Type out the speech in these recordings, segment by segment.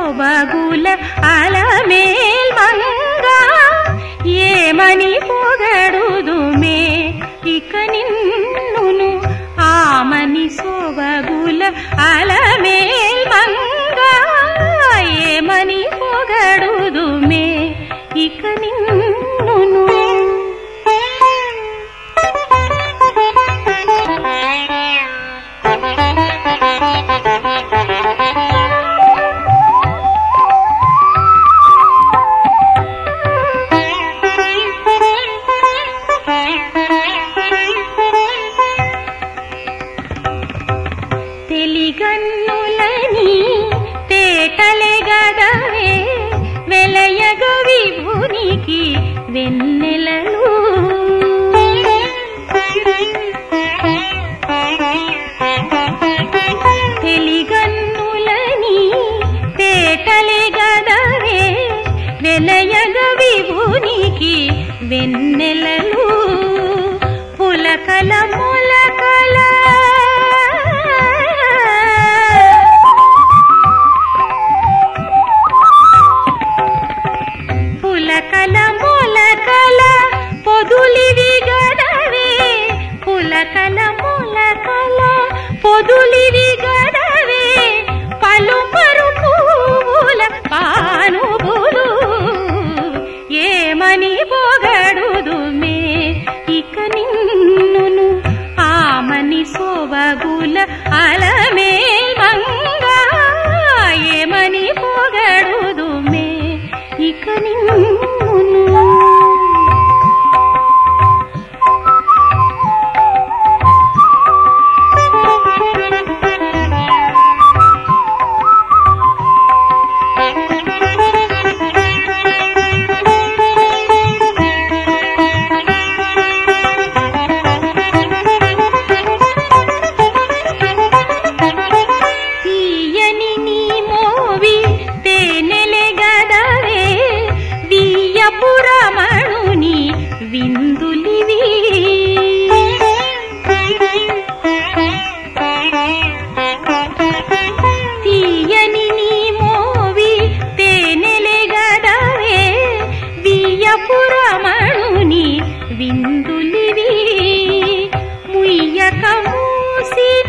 సోబగుల అలమేల్ మంగా ఏమని పొగడుదుమే ఇక నిన్నును ఆమని సోబగుల అలమేల్ మంగా ఏమని పొగడుదుమే ఇక నిన్నును తెలిగన్నులని తేటలే గదవే వెలయగ విభునికి వెన్నెలలు తెలిగన్నులని తేటలే గదవే వెలయగ విభునికి వెన్నెలలు పులకల మొలకల పులకల మొలకల పొదులివి గడవే పులకల మొలకల పొదులివి గడవే పలుపరు పూల పానుబులు ఏమని పొగడుదుమే ఇక నిన్నును ఆమని సోబగుల అలమేల్ మంగా ఏమని పొగడుదుమే ఇక నిన్నును తీయని నీ మోవి తేనెలే గదవే వీయపురమణుని విందులివి తీయని నీ మోవి తేనెలే గదవే వీయపురమణుని విందులివి ముయ్యక మూసిన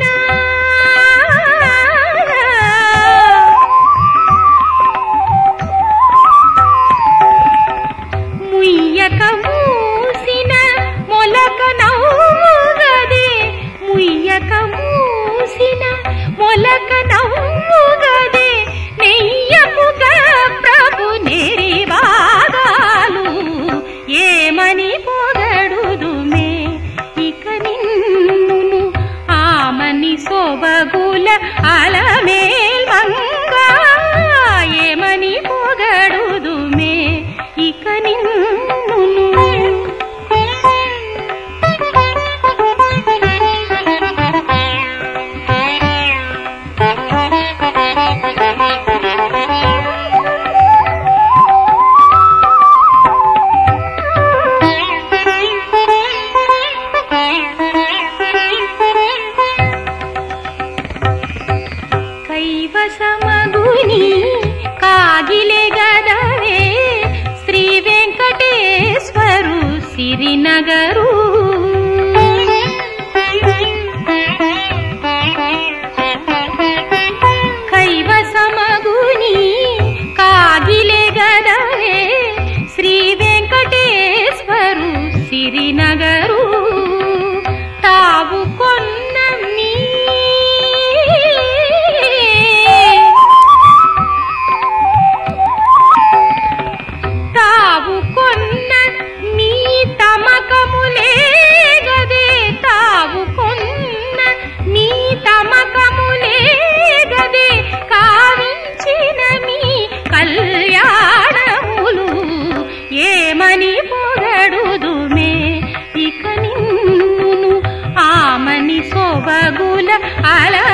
ముయ్యక మూసిన మొలక నవ్వుగదే ముయ్యక మూసిన మొలక నవ్వుగదే నెయ్యముగా ప్రభు నెరివాగాలు ఏమని పొగడుదుమే ఇక నిన్నును ఆమని సోబగుల అలమేల్ మంగా ఏమని పొగడుదుమే ఇక నిన్నును కైవసమగుని కాగిలే గదవే శ్రీ వెంకటేశ్వరు సిరినగరు కైవసమగుని కాగిలే గదవే శ్రీ వెంకటేశ్వరు సిరినగరు తావు కొన్న మీ తావు కొన్న మీ తమకములే గదే తావు కొన్న మీ తమకములే గదే కావించిన మీ కళ్యాణములు ఏమని పొగడుదుమే ఇక నిన్నును ఆమని సోబగుల అలా